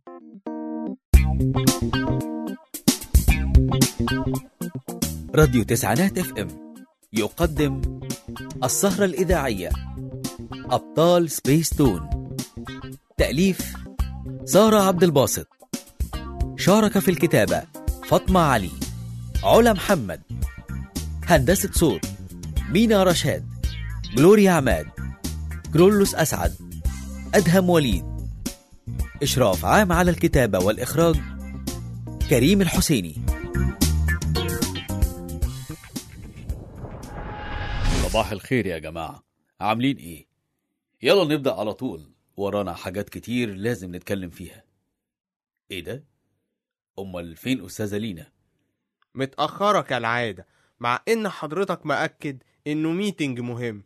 راديو تسعينات اف ام يقدم السهرة الإذاعية أبطال سبيس تون تأليف سارة عبد الباسط شارك في الكتابة فاطمة علي علا محمد هندسة صوت مينا رشاد جلوريا عماد كرولوس أسعد أدهم وليد إشراف عام على الكتابة والإخراج كريم الحسيني صباح الخير يا جماعة عاملين ايه؟ يلا نبدأ على طول ورانا حاجات كتير لازم نتكلم فيها ايه ده؟ أمال فين أستاذة لينا؟ متأخرة كالعادة مع إن حضرتك مأكد إنه ميتنج مهم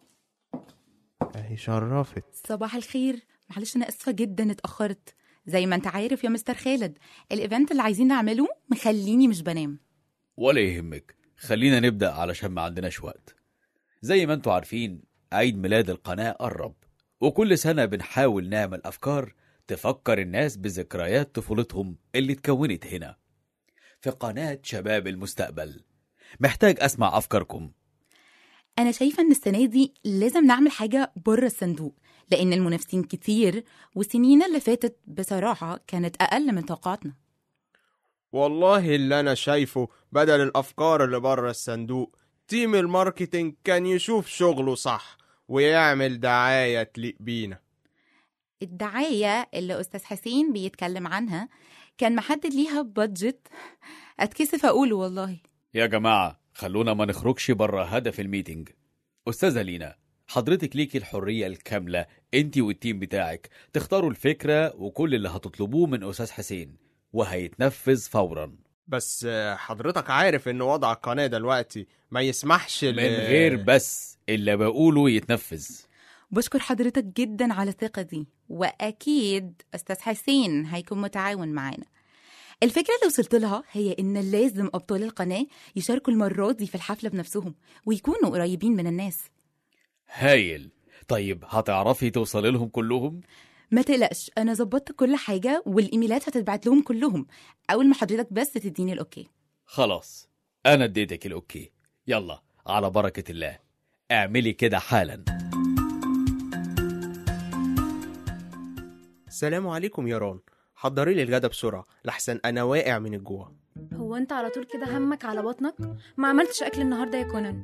أهي شرفت صباح الخير معلش انا اسفه جدا اتاخرت زي ما انت عارف يا مستر خالد الايفنت اللي عايزين نعمله مخليني مش بنام ولا يهمك خلينا نبدأ علشان ما عندناش وقت زي ما انتوا عارفين عيد ميلاد القناة قرب وكل سنة بنحاول نعمل أفكار تفكر الناس بذكريات طفولتهم اللي اتكونت هنا في قناة شباب المستقبل محتاج أسمع أفكاركم انا شايفه ان السنه دي لازم نعمل حاجه بره الصندوق لان المنافسين كتير والسنين اللي فاتت بصراحه كانت اقل من توقعاتنا والله اللي أنا شايفه بدل الأفكار اللي بره الصندوق تيم الماركتينج كان يشوف شغله صح ويعمل دعاية تليق بينا الدعايه اللي استاذ حسين بيتكلم عنها كان محدد ليها بادجت اتكسف اقوله والله يا جماعة خلونا ما نخرجش بره هدف الميتنج أستاذة لينا حضرتك ليكي الحرية الكاملة انتي والتيم بتاعك تختاروا الفكرة وكل اللي هتطلبوه من أستاذ حسين وهيتنفذ فورا بس آه، حضرتك عارف إن وضع القناة دلوقتي ما يسمحش ل- من غير بس اللي بقوله يتنفذ بشكر حضرتك جدا على الثقة دي وأكيد أستاذ حسين هيكون متعاون معانا الفكرة اللي وصلت لها هي إن لازم أبطال القناة يشاركوا المرة دي في الحفلة بنفسهم ويكونوا قريبين من الناس هايل طيب هتعرفي توصلي لهم كلهم ما تقلقش أنا ظبطت كل حاجة والإيميلات هتتبعت لهم كلهم أول ما حضرتك بس تديني الأوكي خلاص أنا اديتك الأوكي يلا على بركة الله اعملي كده حالا السلام عليكم يا رون حضري لي الغدا بسرعة لحسن أنا واقع من الجوع هو انت على طول كده همك على بطنك ما عملتش اكل النهارده يا كونان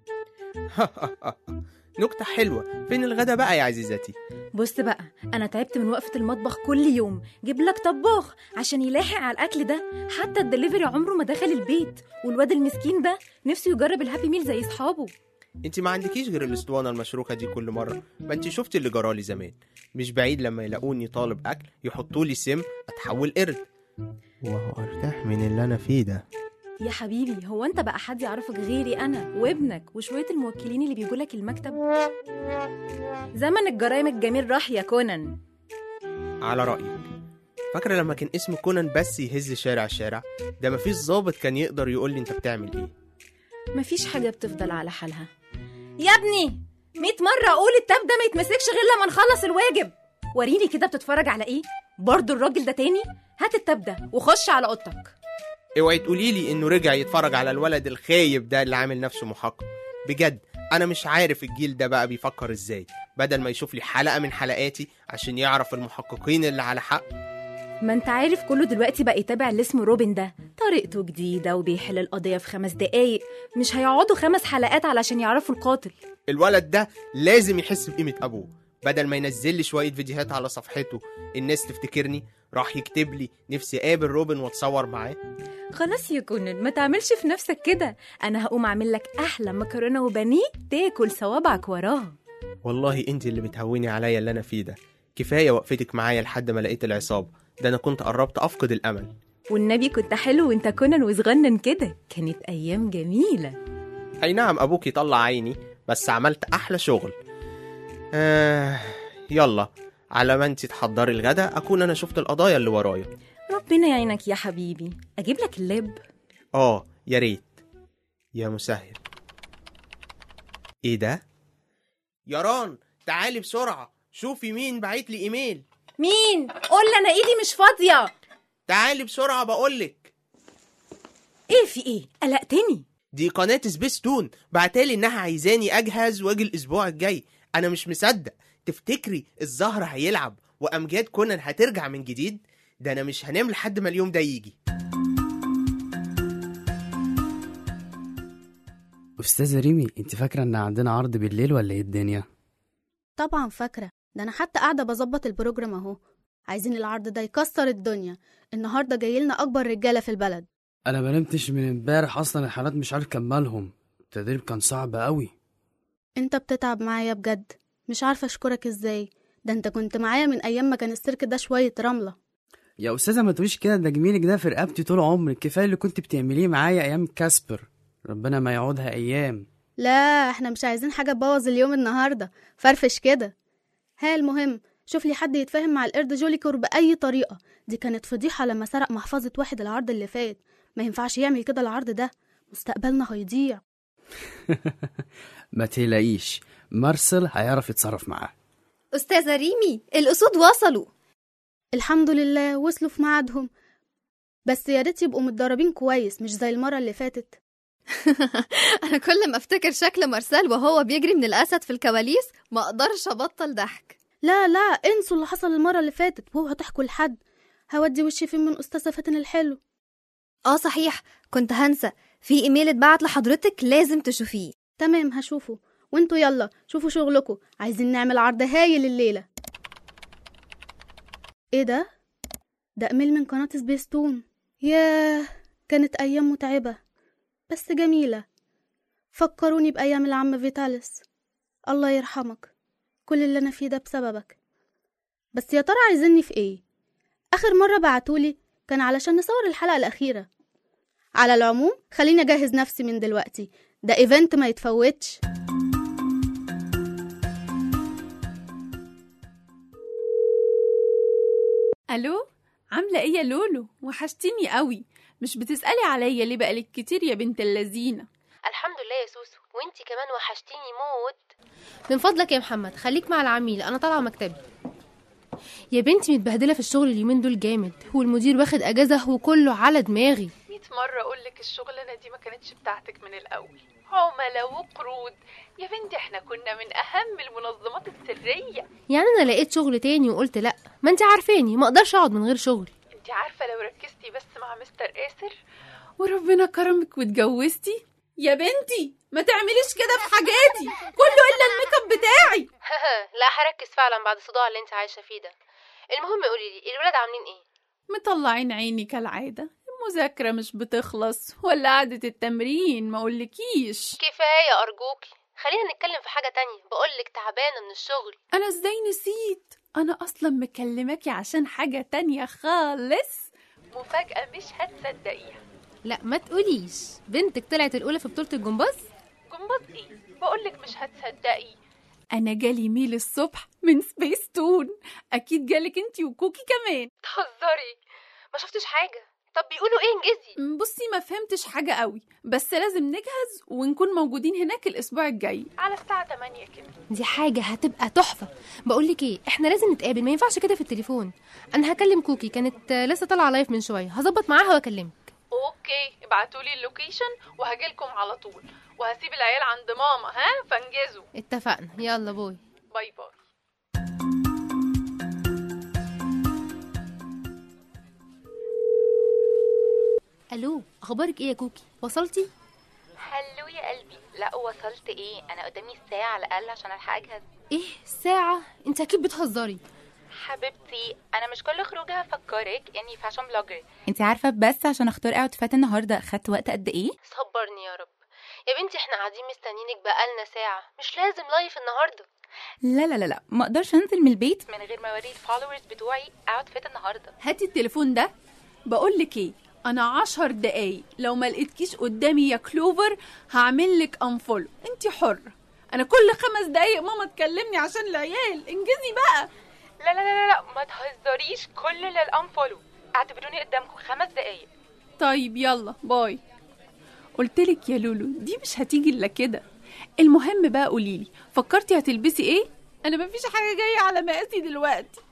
نكتة حلوة فين الغدا بقى يا عزيزتي بص بقى انا تعبت من وقفه المطبخ كل يوم جيب لك طباخ عشان يلاحق على الاكل ده حتى الدليفري عمره ما دخل البيت والواد المسكين ده نفسه يجرب الهابي ميل زي اصحابه انت ما عندكيش غير الاسطوانة المشروكة دي كل مرة ما انت شفتي اللي جرالي زمان مش بعيد لما يلاقوني طالب اكل يحطوا لي سم اتحول قرد وهو ارتاح من اللي انا فيه ده يا حبيبي هو انت بقى حد يعرفك غيري انا وابنك وشويه الموكلين اللي بيجوا لك المكتب زمن الجرايم الجميل راح يا كونان على رأيك فاكرة لما كان اسم كونان بس يهز شارع شارع ده مفيش ظابط كان يقدر يقول لي انت بتعمل ايه مفيش حاجه بتفضل على حالها يا ابني مية مرة أقول التاب ده ما يتمسكش غير لما نخلص الواجب وريني كده بتتفرج على إيه؟ برضو الراجل ده تاني؟ هات التاب ده وخش على أوضتك اوعي تقولي لي انه رجع يتفرج على الولد الخايب ده اللي عامل نفسه محقق بجد انا مش عارف الجيل ده بقى بيفكر ازاي بدل ما يشوف لي حلقة من حلقاتي عشان يعرف المحققين اللي على حق ما انت عارف كله دلوقتي بقى يتابع اللي اسمه روبن ده طريقته جديدة وبيحل القضية في خمس دقايق مش هيقعدوا خمس حلقات علشان يعرفوا القاتل الولد ده لازم يحس بقيمة ابوه بدل ما ينزل لي شوية فيديوهات على صفحته الناس تفتكرني راح يكتب لي نفسي اقابل روبن واتصور معاه خلاص يا كونان ما تعملش في نفسك كده انا هقوم اعمل لك احلى مكرونة وبانيه تاكل صوابعك وراها والله انت اللي بتهوني عليا اللي انا فيه ده كفاية وقفتك معايا لحد ما لقيت العصابة ده انا كنت قربت افقد الامل والنبي كنت حلو وانت كونان وصغنن كده كانت ايام جميلة اي نعم ابوك يطلع عيني بس عملت احلى شغل آه يلا على ما انت تحضري الغدا اكون انا شفت القضايا اللي ورايا ربنا يعينك يا حبيبي اجيب لك اللاب اه يا ريت يا مسهل ايه ده يا ران تعالي بسرعة شوفي مين بعت لي ايميل مين قول لي انا ايدي مش فاضيه تعالي بسرعه بقولك ايه في ايه قلقتني دي قناه سبيس تون بعتالي انها عايزاني اجهز واجي الاسبوع الجاي انا مش مصدق تفتكري الزهر هيلعب وامجاد كونان هترجع من جديد ده انا مش هنام لحد ما اليوم ده يجي أستاذة ريمي أنت فاكرة إن عندنا عرض بالليل ولا إيه الدنيا؟ طبعا فاكرة ده أنا حتى قاعدة بظبط البروجرام أهو عايزين العرض ده يكسر الدنيا النهاردة جايلنا أكبر رجالة في البلد أنا ما نمتش من امبارح أصلا الحالات مش عارف كملهم التدريب كان صعب أوي أنت بتتعب معايا بجد مش عارفة أشكرك إزاي ده أنت كنت معايا من أيام ما كان السيرك ده شوية رملة يا أستاذة ما تقوليش كده ده جميلك ده في رقبتي طول عمرك كفاية اللي كنت بتعمليه معايا أيام كاسبر ربنا ما يعودها أيام لا احنا مش عايزين حاجة تبوظ اليوم النهاردة فرفش كده ها المهم شوف لي حد يتفاهم مع القرد جوليكور بأي طريقة دي كانت فضيحة لما سرق محفظة واحد العرض اللي فات ما ينفعش يعمل كده العرض ده مستقبلنا هيضيع ما تقلقيش مارسل هيعرف يتصرف معاه أستاذة ريمي الأسود وصلوا الحمد لله وصلوا في ميعادهم بس يا ريت يبقوا متدربين كويس مش زي المرة اللي فاتت أنا كل ما أفتكر شكل مارسيل وهو بيجري من الأسد في الكواليس ما أقدرش أبطل ضحك لا لا انسوا اللي حصل المرة اللي فاتت واوعوا تحكوا لحد هودي وشي فين من أستاذة فاتن الحلو آه صحيح كنت هنسى في إيميل اتبعت لحضرتك لازم تشوفيه تمام هشوفه وانتوا يلا شوفوا شغلكم عايزين نعمل عرض هايل الليلة ايه ده؟ ده ايميل من قناة سبيستون ياه كانت أيام متعبة بس جميلة فكروني بأيام العم فيتاليس الله يرحمك كل اللي أنا فيه ده بسببك بس يا ترى عايزيني في ايه؟ آخر مرة بعتولي كان علشان نصور الحلقة الأخيرة على العموم خليني أجهز نفسي من دلوقتي ده ايفنت ما يتفوتش الو عامله ايه يا لولو وحشتيني قوي مش بتسالي عليا ليه بقالك كتير يا بنت اللذينه الحمد لله يا سوسو وانتي كمان وحشتيني موت من فضلك يا محمد خليك مع العميل انا طالعه مكتبي يا بنتي متبهدله في الشغل اليومين دول جامد هو المدير واخد اجازه وكله على دماغي 100 مره اقول لك الشغلانه دي ما كانتش بتاعتك من الاول عملاء وقروض يا بنتي احنا كنا من اهم المنظمات السريه يعني انا لقيت شغل تاني وقلت لا ما انت عارفاني ما اقدرش اقعد من غير شغل انت عارفه لو ركزتي بس مع مستر آسر وربنا كرمك واتجوزتي يا بنتي ما تعمليش كده في حاجاتي كله الا الميك اب بتاعي لا هركز فعلا بعد الصداع اللي انت عايشه فيه ده المهم قولي لي الولاد عاملين ايه مطلعين عيني كالعاده المذاكره مش بتخلص ولا قعده التمرين ما اقولكيش كفايه ارجوكي خلينا نتكلم في حاجه تانية بقولك تعبانه من الشغل انا ازاي نسيت انا اصلا مكلماكي عشان حاجه تانية خالص مفاجاه مش هتصدقيها لا ما تقوليش بنتك طلعت الاولى في بطوله الجمباز جمباز ايه بقولك مش هتصدقي انا جالي ميل الصبح من سبيس تون اكيد جالك انتي وكوكي كمان تهزري ما شفتش حاجه طب بيقولوا ايه انجزي بصي ما فهمتش حاجة قوي بس لازم نجهز ونكون موجودين هناك الأسبوع الجاي على الساعة 8 كده دي حاجه هتبقى تحفه بقولك ايه احنا لازم نتقابل ما ينفعش كده في التليفون انا هكلم كوكي كانت آه، لسه طالعه لايف من شويه هظبط معاها واكلمك اوكي ابعتولي اللوكيشن وهجيلكم على طول وهسيب العيال عند ماما ها فانجزوا اتفقنا يلا باي باي باي الو اخبارك ايه يا كوكي وصلتي هلو يا قلبي لا وصلت ايه انا قدامي ساعة على الاقل عشان الحق اجهز ايه ساعه انت اكيد بتهزري حبيبتي انا مش كل خروجه هفكرك اني فاشن بلوجر انت عارفه بس عشان اختار اوتفيت النهارده خدت وقت قد ايه صبرني يا رب يا بنتي احنا قاعدين مستنيينك بقالنا ساعه مش لازم لايف النهارده لا لا لا لا ما اقدرش انزل من البيت من غير ما اوري الفولورز بتوعي اوتفيت النهارده هاتي التليفون ده بقولك ايه انا عشر دقايق لو ما لقيتكيش قدامي يا كلوفر هعمل لك انفولو انت حرة انا كل خمس دقايق ماما تكلمني عشان العيال انجزي بقى لا لا لا لا ما تهزريش كل للانفولو اعتبروني قدامكم خمس دقايق طيب يلا باي قلتلك يا لولو دي مش هتيجي الا كده المهم بقى قوليلي فكرتي هتلبسي ايه انا مفيش حاجه جايه على مقاسي دلوقتي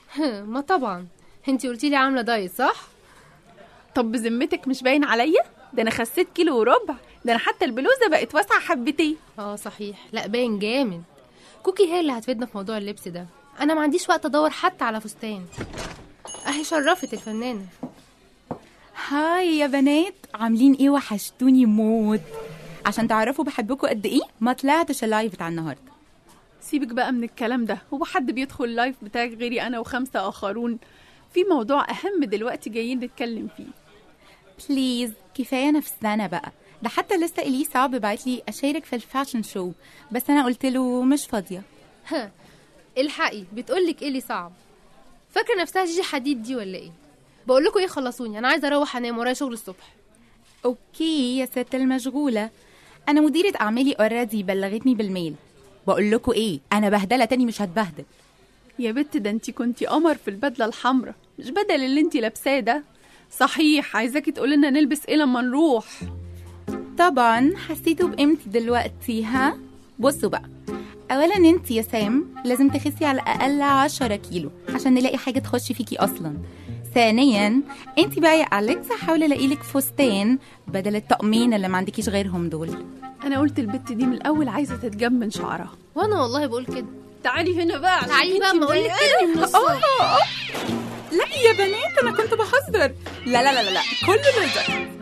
ما طبعا انتي قلتي لي عامله دايت صح طب بذمتك مش باين عليا ده انا خسيت كيلو وربع ده انا حتى البلوزه بقت واسعه حبتين اه صحيح لا باين جامد كوكي هي اللي هتفيدنا في موضوع اللبس ده انا ما عنديش وقت ادور حتى على فستان اهي شرفت الفنانه هاي يا بنات عاملين ايه وحشتوني موت عشان تعرفوا بحبكم قد ايه ما طلعتش اللايف بتاع النهارده سيبك بقى من الكلام ده هو حد بيدخل اللايف بتاعك غيري انا وخمسه اخرون في موضوع اهم دلوقتي جايين نتكلم فيه بليز كفايه نفسنا بقى ده حتى لسه اليه صعب بعت لي اشارك في الفاشن شو بس انا قلت له مش فاضيه ها الحقي بتقولك ايه اللي صعب فاكره نفسها جيجي حديد دي ولا ايه بقول لكم ايه خلصوني انا عايزه اروح انام ورايا شغل الصبح اوكي يا ست المشغوله انا مديره اعمالي اوريدي بلغتني بالميل بقول لكم ايه انا بهدله تاني مش هتبهدل يا بت ده انتي كنتي قمر في البدله الحمراء مش بدل اللي انتي لابساه ده صحيح عايزاكي تقولي لنا نلبس ايه لما نروح طبعا حسيتوا بقيمتي دلوقتي ها بصوا بقى اولا انت يا سام لازم تخسي على الاقل 10 كيلو عشان نلاقي حاجه تخش فيكي اصلا ثانيا انت بقى يا اليكس هحاول الاقي لك فستان بدل الطقمين اللي ما عندكيش غيرهم دول انا قلت البت دي من الاول عايزه تتجمل شعرها وانا والله بقول كده تعالي هنا بقى عشان تعالي بقى انتي ما اقول لك مضايقاني من كده الصبح. آه، آه. لا يا بنات انا كنت بهزر لا لا لا لا, لا. كل رزق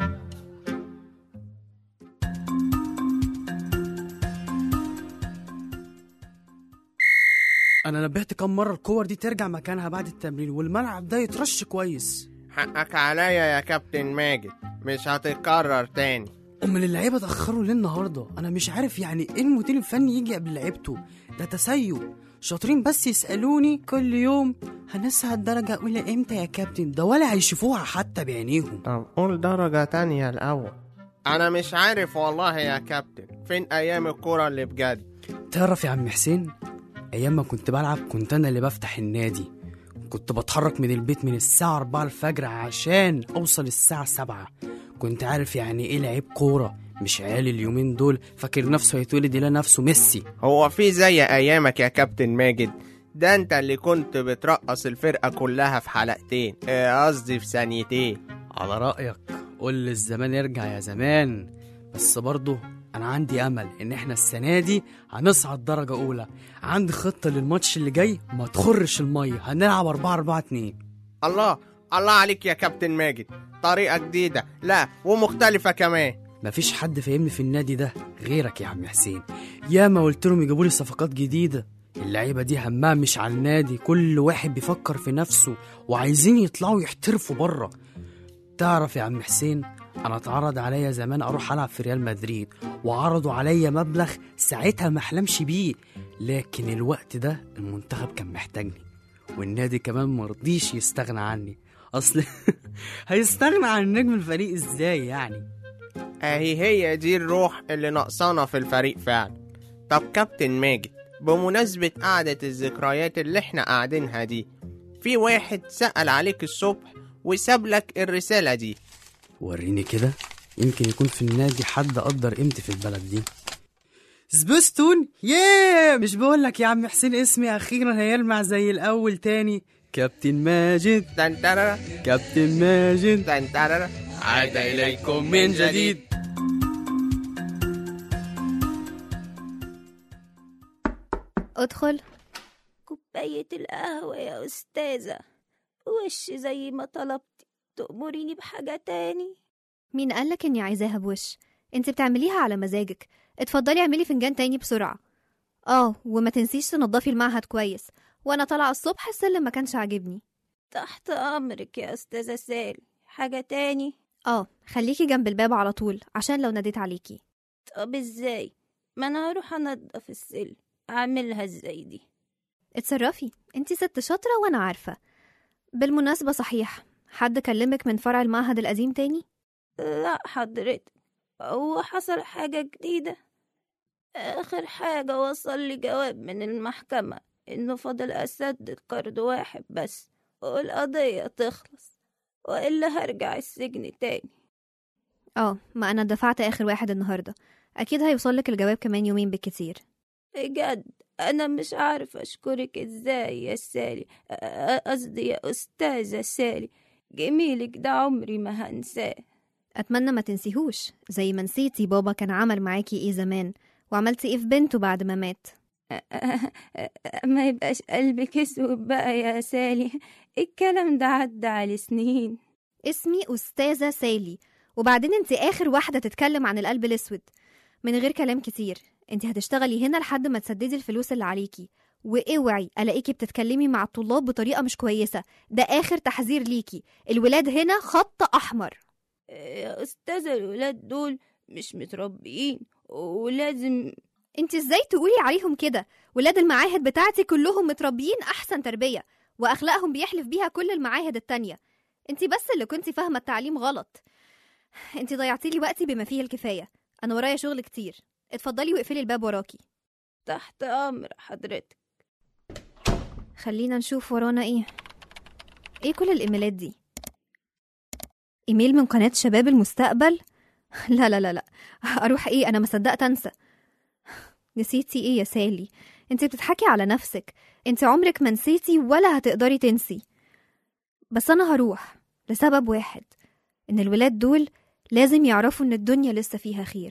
انا نبهت كم مره الكور دي ترجع مكانها بعد التمرين والملعب ده يترش كويس حقك عليا يا كابتن ماجد مش هتتكرر تاني امال اللعيبه اتاخروا ليه النهارده انا مش عارف يعني ايه المدير الفني يجي قبل لعيبته ده تسيب شاطرين بس يسالوني كل يوم هنسعد درجه اولى امتى يا كابتن ده ولا هيشوفوها حتى بعينيهم طب قول درجة تانية الأول أنا مش عارف والله يا كابتن فين أيام الكورة اللي بجد تعرف يا عم حسين ايام ما كنت بلعب كنت انا اللي بفتح النادي كنت بتحرك من البيت من الساعة 4 الفجر عشان أوصل الساعة 7 كنت عارف يعني إيه لعيب كورة مش عيال اليومين دول فاكر نفسه هيتولد يلاقي نفسه ميسي هو في زي أيامك يا كابتن ماجد ده أنت اللي كنت بترقص الفرقة كلها في حلقتين آه، قصدي في ثانيتين على رأيك قول للزمان يرجع يا زمان بس برضه أنا عندي أمل إن إحنا السنة دي هنصعد درجة أولى عندي خطة للماتش اللي جاي ما تخرش المية هنلعب 4 4 2 الله الله عليك يا كابتن ماجد طريقة جديدة لا ومختلفة كمان مفيش حد فاهمني في النادي ده غيرك يا عم حسين ياما قلت لهم يجيبوا لي صفقات جديده اللعيبه دي همها مش على النادي كل واحد بيفكر في نفسه وعايزين يطلعوا يحترفوا بره تعرف يا عم حسين انا اتعرض عليا زمان اروح العب في ريال مدريد وعرضوا عليا مبلغ ساعتها ما احلمش بيه لكن الوقت ده المنتخب كان محتاجني والنادي كمان مرضيش يستغنى عني اصل هيستغنى عن نجم الفريق ازاي يعني اهي هي دي الروح اللي ناقصانا في الفريق فعلا طب كابتن ماجد بمناسبة قعدة الذكريات اللي احنا قاعدينها دي في واحد سأل عليك الصبح وساب لك الرسالة دي وريني كده يمكن يكون في النادي حد قدر قيمتي في البلد دي سبستون ياه مش بقول لك يا عم حسين اسمي اخيرا هيلمع زي الاول تاني كابتن ماجد تنترر كابتن ماجد تنترر عاد اليكم من جديد ادخل كوباية القهوة يا أستاذة وش زي ما طلبتي تأمريني بحاجة تاني مين قالك اني عايزاها بوش انت بتعمليها على مزاجك اتفضلي اعملي فنجان تاني بسرعة اه وما تنسيش تنضفي المعهد كويس وانا طالعة الصبح السلم ما كانش عاجبني تحت أمرك يا أستاذة سالي حاجة تاني اه خليكي جنب الباب على طول عشان لو ناديت عليكي طب ازاي ما أنا هروح أنضف السلم أعملها ازاي دي اتصرفي انت ست شاطرة وانا عارفة بالمناسبة صحيح حد كلمك من فرع المعهد القديم تاني لا حضرتك هو حصل حاجة جديدة آخر حاجة وصل لي جواب من المحكمة إنه فاضل أسدد قرض واحد بس والقضية تخلص وإلا هرجع السجن تاني اه ما انا دفعت اخر واحد النهاردة اكيد هيوصلك الجواب كمان يومين بالكتير بجد أنا مش عارف أشكرك إزاي يا سالي أ- قصدي يا أستاذة سالي جميلك ده عمري ما هنساه أتمنى ما تنسيهوش زي ما نسيتي بابا كان عمل معاكي إيه زمان وعملتي إيه في بنته بعد ما مات ما يبقاش قلبك اسود بقى يا سالي الكلام ده عدى على سنين اسمي أستاذة سالي وبعدين انت آخر واحدة تتكلم عن القلب الأسود من غير كلام كتير انت هتشتغلي هنا لحد ما تسددي الفلوس اللي عليكي واوعي الاقيكي بتتكلمي مع الطلاب بطريقة مش كويسة ده آخر تحذير ليكي الولاد هنا خط أحمر يا أستاذة الولاد دول مش متربيين ولازم انت ازاي تقولي عليهم كده ولاد المعاهد بتاعتي كلهم متربيين احسن تربيه واخلاقهم بيحلف بيها كل المعاهد التانية انت بس اللي كنتي فاهمه التعليم غلط انت ضيعتي لي وقتي بما فيه الكفايه انا ورايا شغل كتير اتفضلي واقفلي الباب وراكي تحت أمر حضرتك خلينا نشوف ورانا ايه ايه كل الايميلات دي ايميل من قناه شباب المستقبل لا لا لا لا اروح ايه انا ما صدقت انسى نسيتي ايه يا سالي انت بتضحكي على نفسك انت عمرك ما نسيتي ولا هتقدري تنسي بس انا هروح لسبب واحد ان الولاد دول لازم يعرفوا ان الدنيا لسه فيها خير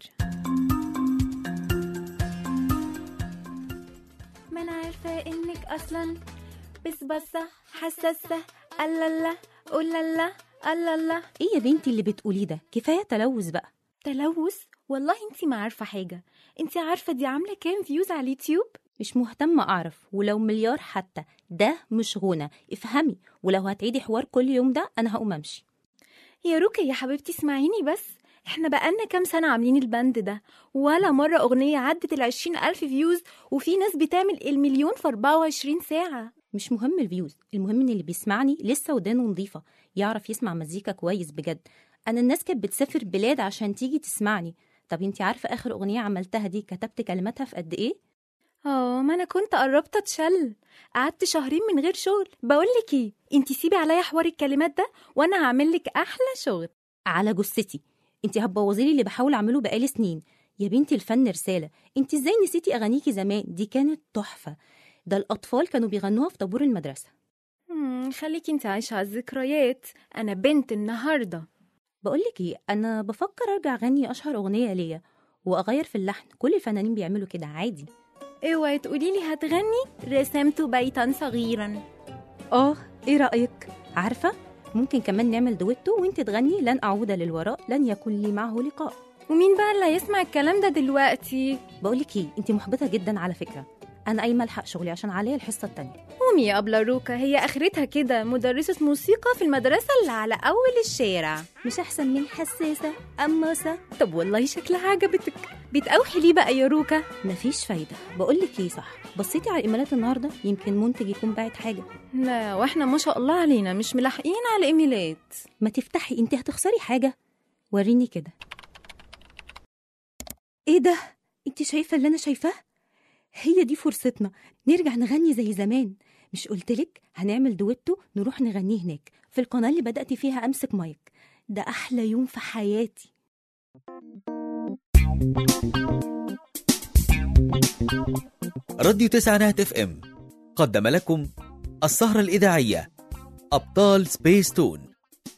ما انا عارفه انك اصلا بس بصه حساسه الله الله الله ايه يا بنتي اللي بتقوليه ده كفايه تلوث بقى تلوث والله انتي ما عارفه حاجه انتي عارفه دي عامله كام فيوز على اليوتيوب مش مهتمة أعرف ولو مليار حتى ده مش غنى افهمي ولو هتعيدي حوار كل يوم ده أنا هقوم أمشي يا روكا يا حبيبتي اسمعيني بس احنا بقالنا كام سنة عاملين البند ده ولا مرة أغنية عدت العشرين ألف فيوز وفي ناس بتعمل المليون في 24 ساعة مش مهم الفيوز المهم ان اللي بيسمعني لسه ودانه نظيفة يعرف يسمع مزيكا كويس بجد انا الناس كانت بتسافر بلاد عشان تيجي تسمعني طب انتي عارفة اخر اغنية عملتها دي كتبت كلماتها في قد ايه اه ما انا كنت قربت اتشل قعدت شهرين من غير شغل بقولك ايه انتي سيبي عليا حوار الكلمات ده وانا هعملك احلى شغل على جثتي انتي هتبوظي لي اللي بحاول اعمله بقالي سنين يا بنتي الفن رسالة انتي ازاي نسيتي اغانيكي زمان دي كانت تحفة ده الاطفال كانوا بيغنوها في طابور المدرسة مم، خليكي انتي عايشة على الذكريات انا بنت النهاردة بقولك ايه انا بفكر ارجع اغني اشهر اغنيه ليا واغير في اللحن كل الفنانين بيعملوا كده عادي اوعي تقوليلي هتغني رسمت بيتا صغيرا اه ايه رايك عارفه ممكن كمان نعمل دويتو وانت تغني لن اعود للوراء لن يكون لي معه لقاء ومين بقى اللي هيسمع الكلام ده دلوقتي بقولك ايه انت محبطه جدا على فكره انا قايمه الحق شغلي عشان عليا الحصه التانية قومي يا أبلة روكا هي آخرتها كده مدرسة موسيقى في المدرسة اللي على أول الشارع مش احسن من حساسه قماصه طب والله شكلها عجبتك بتقوحي ليه بقى يا روكا مفيش فايده بقولك ايه صح بصيتي على الايميلات النهارده يمكن منتج يكون باعت حاجه لا واحنا ما شاء الله علينا مش ملاحقين على ايميلات ما تفتحي انت هتخسري حاجه وريني كده ايه ده انت شايفه اللي انا شايفاه هي دي فرصتنا نرجع نغني زي زمان مش قلتلك هنعمل دويتو نروح نغنيه هناك في القناه اللي بدات فيها امسك مايك ده احلى يوم في حياتي راديو تسعينات اف ام قدم لكم السهرة الإذاعية أبطال سبيس تون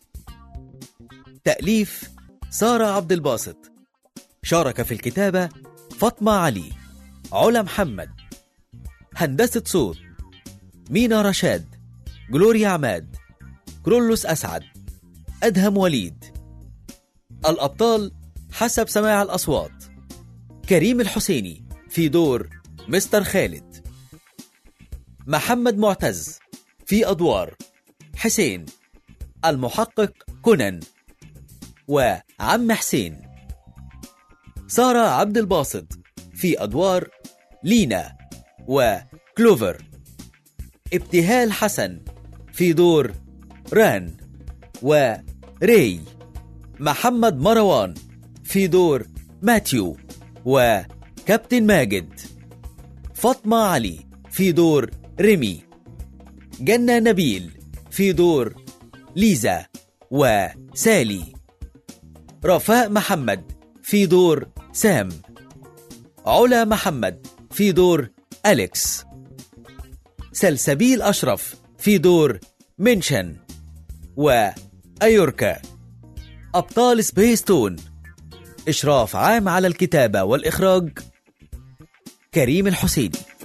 تأليف سارة عبد الباسط شارك في الكتابة فاطمة علي علا محمد هندسة صوت مينا رشاد جلوريا عماد كرولوس أسعد أدهم وليد الأبطال حسب سماع الأصوات كريم الحسيني في دور مستر خالد محمد معتز في أدوار حسين المحقق كونان وعم حسين سارة عبد الباسط في أدوار لينا وكلوفر ابتهال حسن في دور ران وري محمد مروان في دور ماتيو وكابتن ماجد فاطمة علي في دور ريمي جنة نبيل في دور ليزا وسالي رفاء محمد في دور سام علا محمد في دور أليكس سلسبيل أشرف في دور منشن وأيوركا أبطال سبيستون إشراف عام على الكتابة والإخراج كريم الحسيني